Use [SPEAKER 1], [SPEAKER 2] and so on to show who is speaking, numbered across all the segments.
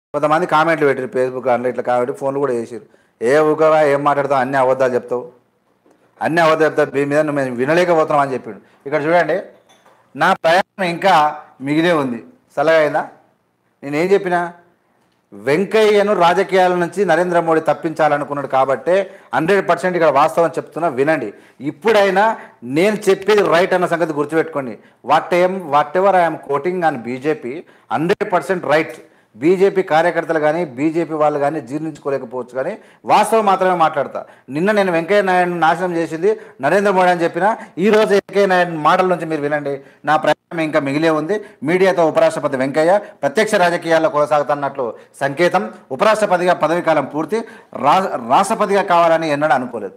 [SPEAKER 1] కొంతమంది కామెంట్లు పెట్టారు ఫేస్బుక్ అందులో ఇట్లా కాబట్టి ఫోన్లు కూడా చేసారు ఏ ఊకవా ఏం మాట్లాడతావు అన్ని అబద్ధాలు చెప్తావు అన్ని అబద్ధాలు చెప్తావు మీ మీద మేము వినలేకపోతున్నాం అని చెప్పిండు ఇక్కడ చూడండి నా ప్రయాణం ఇంకా మిగిలే ఉంది సలహా అయిందా నేనేం చెప్పినా వెంకయ్యను రాజకీయాల నుంచి నరేంద్ర మోడీ తప్పించాలనుకున్నాడు కాబట్టే హండ్రెడ్ పర్సెంట్ ఇక్కడ వాస్తవం చెప్తున్నా వినండి ఇప్పుడైనా నేను చెప్పేది రైట్ అన్న సంగతి గుర్తుపెట్టుకోండి what um whatever I'm quoting on BJP hundred percent right BJP కార్యకర్తలు కానీ బీజేపీ వాళ్ళు కానీ జీర్ణించుకోలేకపోవచ్చు కానీ వాస్తవం మాత్రమే మాట్లాడతా నిన్న నేను వెంకయ్య నాయుడు నాశనం చేసింది నరేంద్ర మోడీ అని చెప్పిన ఈ రోజు వెంకయ్య నాయుడు మాటల నుంచి మీరు వినండి నా ప్రయాణం ఇంకా మిగిలే ఉంది మీడియాతో ఉపరాష్ట్రపతి వెంకయ్య ప్రత్యక్ష రాజకీయాల్లో కొనసాగుతున్నట్లు సంకేతం ఉపరాష్ట్రపతిగా పదవీ కాలం పూర్తి రా రాష్ట్రపతిగా కావాలని ఎన్నడూ అనుకోలేదు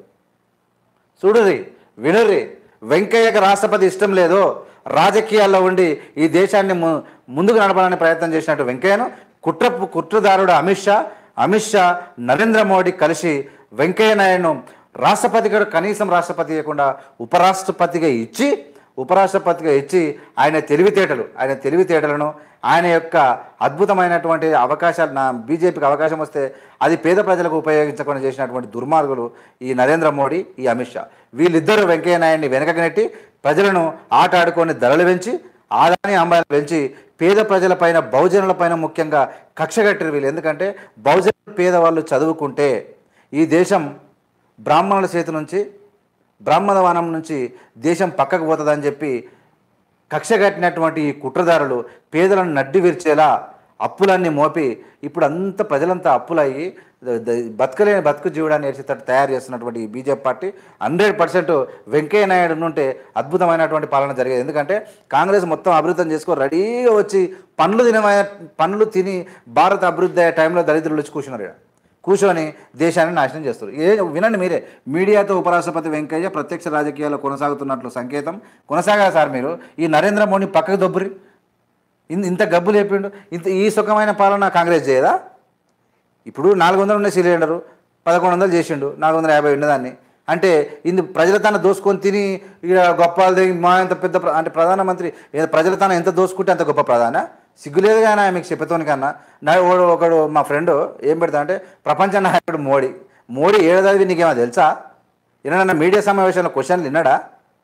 [SPEAKER 1] చూడురి వినుర్రి వెంకయ్యకి రాష్ట్రపతి ఇష్టం లేదు రాజకీయాల్లో ఉండి ఈ దేశాన్ని ము- ముందుకు నడపాలని ప్రయత్నం చేసినట్టు వెంకయ్యను కుట్ర కుట్రదారుడు అమిత్ షా అమిత్ షా నరేంద్ర మోడీ కలిసి వెంకయ్య నాయుడును రాష్ట్రపతిగా కనీసం రాష్ట్రపతి ఇవ్వకుండా ఉపరాష్ట్రపతిగా ఇచ్చి ఉపరాష్ట్రపతిగా ఇచ్చి ఆయన తెలివితేటలు ఆయన తెలివితేటలను ఆయన యొక్క అద్భుతమైనటువంటి అవకాశాలు నా బీజేపీకి అవకాశం వస్తే అది పేద ప్రజలకు ఉపయోగించకుండా చేసినటువంటి దుర్మార్గులు ఈ నరేంద్ర మోడీ ఈ అమిత్ షా వీళ్ళిద్దరూ వెంకయ్య నాయుడిని వెనకకి నెట్టి ప్రజలను ఆట ఆడుకొని ధరలు పెంచి ఆదాని అంబాలను పెంచి పేద ప్రజలపైన బహుజనులపైన ముఖ్యంగా కక్షగట్టిరు వీళ్ళు ఎందుకంటే బహుజన పేదవాళ్ళు చదువుకుంటే ఈ దేశం బ్రాహ్మణుల చేతి నుంచి బ్రాహ్మణవనం నుంచి దేశం పక్కకు పోతుందని చెప్పి కక్షగట్టినటువంటి ఈ కుట్రదారులు పేదలను నడ్డి విరిచేలా అప్పులన్నీ మోపి ఇప్పుడు అంత ప్రజలంతా అప్పులయ్యి ద- ద- బతకలేని బతుకు జీవుడాన్ని నేర్చేటట్టు తయారు చేస్తున్నటువంటి ఈ BJP party hundred percent Venkaiah Naidu ఉంటే అద్భుతమైనటువంటి పాలన జరిగేది ఎందుకంటే కాంగ్రెస్ మొత్తం అభివృద్ధి చేసుకో రెడీగా వచ్చి పండ్లు తినమైన పండ్లు తిని భారత అభివృద్ధి అయ్యే టైంలో దళితులు వచ్చి కూర్చున్నారు ఈడ. కూర్చొని దేశాన్ని నాశనం చేస్తారు ఏ వినండి మీరే మీడియాతో ఉపరాష్ట్రపతి వెంకయ్య ప్రత్యక్ష రాజకీయాల్లో కొనసాగుతున్నట్లు సంకేతం కొనసాగా సార్ మీరు ఈ నరేంద్ర మోడీ పక్కకు దొబ్బురి ఇన్- ఇంత గబ్బు లేపిండు ఇంత ఈ సుఖమైన పాలన కాంగ్రెస్ చేయదా ఇప్పుడు నాలుగు వందలు ఉన్న సిలిండరు పదకొండు వందలు చేసిండు నాలుగు వందల యాభై ఉన్నదాన్ని అంటే ఇందు ప్రజల తన దోసుకొని తిని ఇక గొప్పది మా ఎంత పెద్ద ప్ర- అంటే ప్రధానమంత్రి ఏ- ప్రజల తన ఎంత దోసుకుంటే అంత గొప్ప ప్రధాన సిగ్గులేదు కానీ మీకు చెప్పేతోని కన్నా నా ఒకడు ఒకడు మా ఫ్రెండ్ ఏం పెడతా అంటే ప్రపంచ నాయకుడు మోడీ మోడీ ఏడాది నీకేమో తెలుసా ఏమన్నా మీడియా సమావేశంలో క్వశ్చన్లు విన్నాడా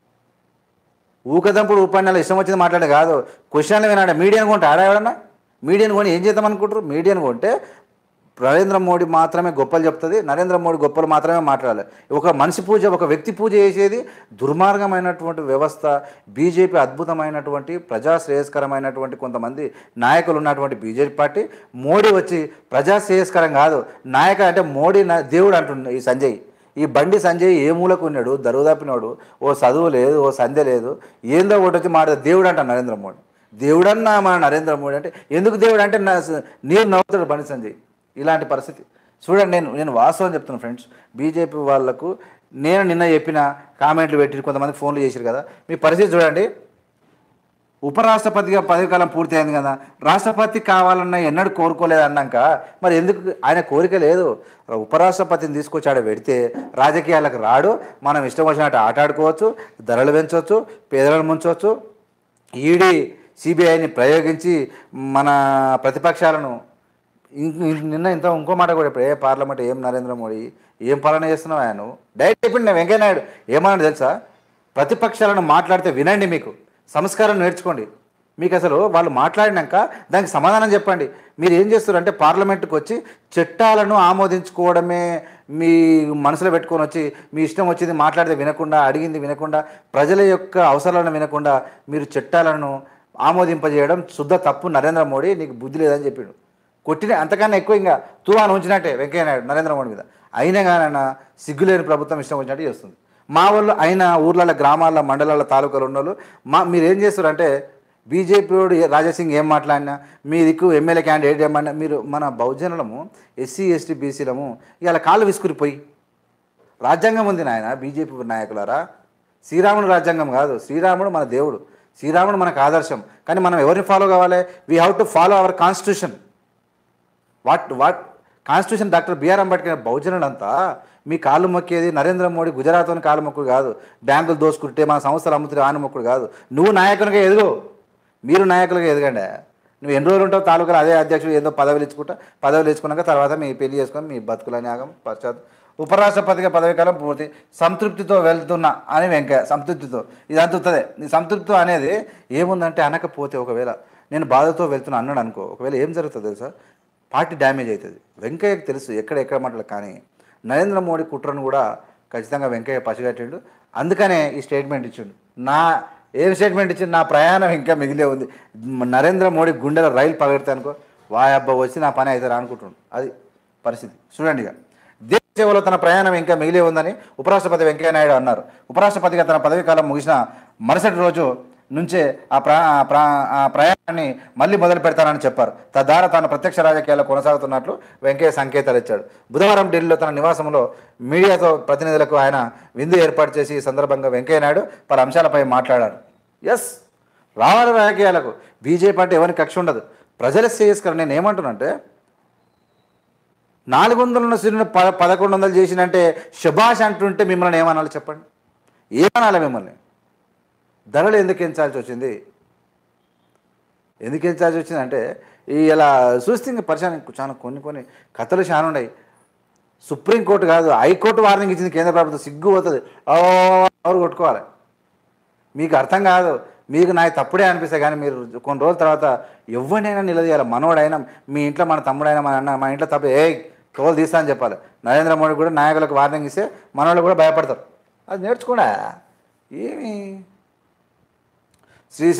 [SPEAKER 1] ఊకదంపుడు ఉపన్యాలు ఇష్టం వచ్చింది మాట్లాడే కాదు క్వశ్చన్లు వినాడు మీడియాను కొంటే ఆడా ఎవడన్నా మీడియాను కొని ఏం చేద్దాం అనుకుంటారు మీడియాను కొంటే నరేంద్ర మోడీ మాత్రమే గొప్పలు చెప్తుంది నరేంద్ర మోడీ గొప్పలు మాత్రమే మాట్లాడాలి ఒక మనిషి పూజ ఒక వ్యక్తి పూజ చేసేది దుర్మార్గమైనటువంటి వ్యవస్థ బీజేపీ అద్భుతమైనటువంటి ప్రజా శ్రేయస్కరమైనటువంటి కొంతమంది నాయకులు ఉన్నటువంటి బీజేపీ పార్టీ మోడీ వచ్చి ప్రజా శ్రేయస్కరం కాదు నాయక అంటే మోడీ నా- దేవుడు అంటుండే ఈ సంజయ్ ఈ బండి సంజయ్ ఏ మూలకు ఉన్నాడు దరువు తప్పినోడు ఓ చదువు లేదు ఓ సంధ్య లేదు ఏందో ఒకటి వచ్చి మాట దేవుడు అంట నరేంద్ర మోడీ దేవుడన్నా మన నరేంద్ర మోడీ అంటే ఎందుకు దేవుడు అంటే నా నీరు నవ్వుతాడు బండి సంజయ్ ఇలాంటి పరిస్థితి చూడండి నేను నేను వాస్తవం చెప్తున్నాను ఫ్రెండ్స్ బీజేపీ వాళ్ళకు నేను నిన్న చెప్పిన కామెంట్లు పెట్టి కొంతమంది ఫోన్లు చేశారు కదా మీ పరిస్థితి చూడండి ఉపరాష్ట్రపతిగా పదవి కాలం పూర్తి అయింది కదా రాష్ట్రపతి కావాలన్న ఎన్నడూ కోరుకోలేదు అన్నాక మరి ఎందుకు ఆయన కోరిక లేదు ఉపరాష్ట్రపతిని తీసుకొచ్చి ఆడ పెడితే రాజకీయాలకు రాడు మనం ఇష్టం వచ్చినట్టు ఆట ఆడుకోవచ్చు ధరలు పెంచవచ్చు పేదలను ముంచవచ్చు ఈడీ సిబిఐని ప్రయోగించి మన ప్రతిపక్షాలను ఇం- ఇం- నిన్న ఇంత ఇంకో మాట కూడా ఇప్పుడు ఏ పార్లమెంట్ ఏం నరేంద్ర మోడీ ఏం పాలన చేస్తున్నావు ఆయన డైరెక్ట్ చెప్పిండు నేను వెంకయ్య నాయుడు ఏమన్నాడు తెలుసా ప్రతిపక్షాలను మాట్లాడితే వినండి మీకు సంస్కారం నేర్చుకోండి మీకు అసలు వాళ్ళు మాట్లాడినాక దానికి సమాధానం చెప్పండి మీరు ఏం చేస్తారంటే పార్లమెంట్కి వచ్చి చట్టాలను ఆమోదించుకోవడమే మీ మనసులో పెట్టుకొని వచ్చి మీ ఇష్టం వచ్చింది మాట్లాడితే వినకుండా అడిగింది వినకుండా ప్రజల యొక్క అవసరాలను వినకుండా మీరు చట్టాలను ఆమోదింపజేయడం శుద్ధ తప్పు నరేంద్ర మోడీ నీకు బుద్ధి లేదని చెప్పిండు కొట్టిన అంతకన్నా ఎక్కువ ఇంకా తువాను ఉంచినట్టే వెంకయ్య నాయుడు నరేంద్ర మోడీ మీద అయినా కానీ ఆయన సిగ్గులేని ప్రభుత్వం ఇష్టం వచ్చినట్టు చేస్తుంది మా వాళ్ళు అయిన ఊర్లలో గ్రామాల్లో మండలాల తాలూకాలు ఉన్న వాళ్ళు మా మీరు ఏం చేస్తారంటే బీజేపీ వాడు ఏ- రాజాసింగ్ ఏం మాట్లాడినా మీ దిక్కు ఎమ్మెల్యే క్యాండిడేట్ ఏమన్నా మీరు మన బహుజనులము ఎస్సీ ఎస్టీ బీసీలము ఇవాళ కాళ్ళు విసుకురిపోయి రాజ్యాంగం ఉంది నాయన బీజేపీ నాయకులారా శ్రీరాముడు రాజ్యాంగం కాదు శ్రీరాముడు మన దేవుడు శ్రీరాముడు మనకు ఆదర్శం కానీ మనం ఎవరిని ఫాలో కావాలి we have to follow our constitution what what constitution doctor BR Ambedkar బహుజనులంతా మీ కాళ్ళు మొక్కేది నరేంద్ర మోడీ గుజరాత్లోని కాళ్ళు మొక్కుడు కాదు బ్యాంకులు దోసుకుంటే మన సంస్థలు అమ్ముతుంటే ఆని మొక్కుడు కాదు నువ్వు నాయకునిగా ఎదుగు మీరు నాయకులుగా ఎదగండి నువ్వు ఎన్ని రోజులు ఉంటావు తాలూకాలో అదే అధ్యక్షుడు ఏదో పదవులు ఇచ్చుకుంటా పదవులు ఇచ్చుకున్నాక తర్వాత మీ పెళ్లి చేసుకొని మీ బతుకులని ఆగం పశ్చాత్ ఉపరాష్ట్రపతిగా పదవి కాలం పూర్తి సంతృప్తితో వెళ్తున్నా అని వెంకయ్య సంతృప్తితో ఇది అంతుతుంది నీ సంతృప్తితో అనేది ఏముందంటే అనకపోతే ఒకవేళ నేను బాధతో వెళ్తున్నా అన్నాడు అనుకో ఒకవేళ ఏం జరుగుతుంది తెలుసా పార్టీ డ్యామేజ్ అవుతుంది వెంకయ్యకి తెలుసు ఎక్కడ ఎక్కడ మాటలు కానీ నరేంద్ర మోడీ కుట్రను కూడా ఖచ్చితంగా వెంకయ్య పసిగట్టిండు అందుకనే ఈ స్టేట్మెంట్ ఇచ్చిండు నా ఏం స్టేట్మెంట్ ఇచ్చిండు నా ప్రయాణం ఇంకా మిగిలే ఉంది నరేంద్ర మోడీ గుండెల రైలు పగడితే అనుకో వాయబ్బ వచ్చి నా పని అవుతారా అనుకుంటుండు అది పరిస్థితి చూడండి ఇక దేశ సేవలో తన ప్రయాణం ఇంకా మిగిలే ఉందని ఉపరాష్ట్రపతి వెంకయ్య నాయుడు అన్నారు ఉపరాష్ట్రపతిగా తన పదవీ కాలం ముగిసిన మరుసటి రోజు నుంచే ఆ ప్రా ఆ ప్రా ఆ ప్రయాణాన్ని మళ్ళీ మొదలు పెడతానని చెప్పారు తద్వారా తాను ప్రత్యక్ష రాజకీయాల్లో కొనసాగుతున్నట్లు వెంకయ్య సంకేతాలు ఇచ్చాడు బుధవారం ఢిల్లీలో తన నివాసంలో మీడియాతో ప్రతినిధులకు ఆయన విందు ఏర్పాటు చేసి ఈ సందర్భంగా వెంకయ్య నాయుడు పలు అంశాలపై మాట్లాడారు ఎస్ రావాలి రాజకీయాలకు బీజేపీ అంటే ఎవరికి కక్ష ఉండదు ప్రజల శ్రేయస్కరం నేను ఏమంటున్నానంటే నాలుగు వందలు ఉన్న సీటును ప పదకొండు వందలు చేసినంటే శుభాష్ అంటుంటే మిమ్మల్ని ఏమనాలి చెప్పండి ఏమనాలి మిమ్మల్ని ధరలు ఎందుకు ఎంచాల్సి వచ్చింది ఎందుకు ఎంచాల్సి వచ్చిందంటే ఈ ఇలా చూస్తే ఇంకా పరిచయం చాలా కొన్ని కొన్ని కథలు చాలా ఉన్నాయి సుప్రీంకోర్టు కాదు హైకోర్టు వార్నింగ్ ఇచ్చింది కేంద్ర ప్రభుత్వం సిగ్గు పోతుంది ఓ ఎవరు కొట్టుకోవాలి మీకు అర్థం కాదు మీకు నాకు తప్పుడే అనిపిస్తాయి కానీ మీరు కొన్ని రోజుల తర్వాత ఎవరినైనా నిలదీయాలి మనోడైనా మీ ఇంట్లో మన తమ్ముడైనా మన అన్న మన ఇంట్లో తప్పు ఏ తోలు తీస్తా అని చెప్పాలి నరేంద్ర మోడీ కూడా నాయకులకు వార్నింగ్ ఇస్తే మనోళ్ళు కూడా భయపడతారు అది నేర్చుకోడా ఏమి శ్రీ